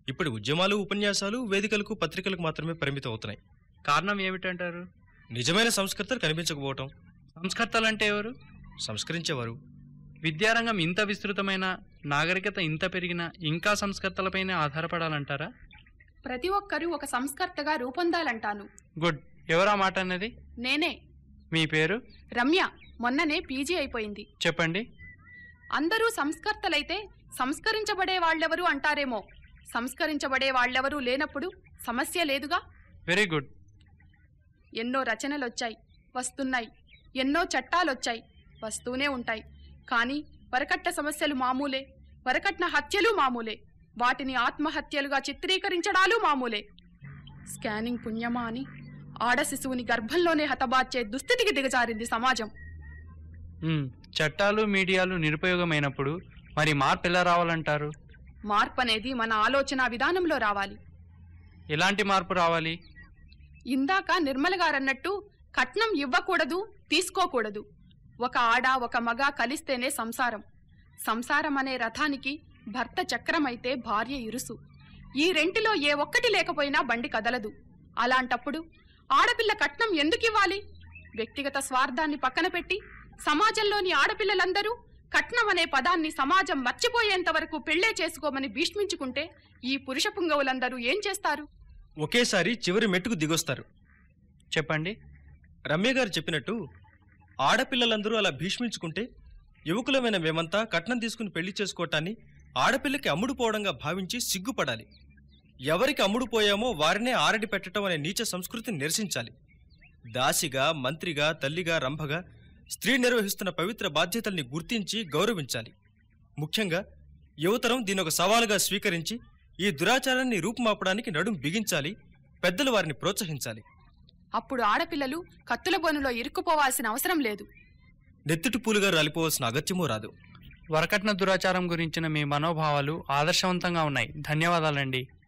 ఇప్పుడు ఉద్యమాలు ఉపన్యాసాలు వేదికలకు పత్రికలకు మాత్రమే పరిమితం అవుతున్నాయి కారణం ఏమిటంటారు నిజమైన సంస్కర్తలు కనిపించకపోవటం సంస్కర్తలు అంటే ఎవరు సంస్కరించేవారు విద్యారంగం ఇంత విస్తృతమైన నాగరికత ఇంత పెరిగిన ఇంకా సంస్కర్తలపైనే ఆధారపడాలంటారా ప్రతి ఒక్కరూ ఒక సంస్కర్తగా రూపొందాలంటాను గుడ్ ఎవరా మాట అన్నది నేనే మీ పేరు రమ్య మొన్ననే పీజీ అయిపోయింది చెప్పండి అందరూ సంస్కర్తలైతే సంస్కరించబడే వాళ్ళెవరు అంటారేమో సంస్కరించబడే వాళ్ళెవరూ లేనప్పుడు సమస్య లేదుగా వెరీ గుడ్ ఎన్నో రచనలొచ్చాయి వస్తున్నాయి ఎన్నో చట్టాలొచ్చాయి వస్తూనే ఉంటాయి కానీ వరకట్న సమస్యలు మామూలే వరకట్న హత్యలు మామూలే వాటిని ఆత్మహత్యలుగా చిత్రీకరించడాలు మామూలే స్కానింగ్ పుణ్యమా అని ఆడ శిశువుని గర్భంలోనే హతబార్చే దుస్థితికి దిగజారింది సమాజం మ్మ్. చట్టాలు మీడియాలు నిరుపయోగమైనప్పుడు మరి మార్పు ఎలా రావాలంటారు మార్పు అనేది మన ఆలోచన విధానంలో రావాలి ఎలాంటి మార్పు రావాలి ఇందాక నిర్మల గారన్నట్టు కట్నం ఇవ్వకూడదు తీసుకోకూడదు ఒక ఆడ ఒక మగ కలిస్తేనే సంసారం సంసారం అనే రథానికి భర్త చక్రమైతే భార్య ఇరుసు ఈ రెంటిలో ఏ ఒక్కటి లేకపోయినా బండి కదలదు అలాంటప్పుడు ఆడపిల్ల కట్నం ఎందుకు ఇవ్వాలి వ్యక్తిగత స్వార్థాన్ని పక్కన పెట్టి సమాజంలోని ఆడపిల్లలందరూ కట్నం అనే పదాన్ని సమాజం మర్చిపోయేంత వరకు పెళ్లే చేసుకోమని భీష్మించుకుంటే ఈ పురుష పుంగవులందరూ ఏం చేస్తారు ఒకేసారి చివరి మెట్టుకు దిగొస్తారు చెప్పండి రమ్య గారు చెప్పినట్టు ఆడపిల్లలందరూ అలా భీష్మించుకుంటే యువకులమైన మేమంతా కట్నం తీసుకుని పెళ్లి చేసుకోవటాన్ని ఆడపిల్లకి అమ్ముడుపోవడంగా భావించి సిగ్గుపడాలి ఎవరికి అమ్ముడుపోయామో వారినే ఆరడి పెట్టడం అనే నీచ సంస్కృతిని నిరసించాలి దాసిగా మంత్రిగా తల్లిగా రంభగా స్త్రీ నిర్వహిస్తున్న పవిత్ర బాధ్యతల్ని గుర్తించి గౌరవించాలి ముఖ్యంగా యువతరం దీని ఒక సవాలుగా స్వీకరించి ఈ దురాచారాన్ని రూపుమాపడానికి నడుం బిగించాలి పెద్దలు వారిని ప్రోత్సహించాలి అప్పుడు ఆడపిల్లలు కత్తుల బోనులో ఇరుక్కుపోవాల్సిన అవసరం లేదు నెత్తిటి పూలుగా రాలిపోవాల్సిన అగత్యమూ రాదు వరకట్న దురాచారం గురించిన మీ మనోభావాలు ఆదర్శవంతంగా ఉన్నాయి ధన్యవాదాలండి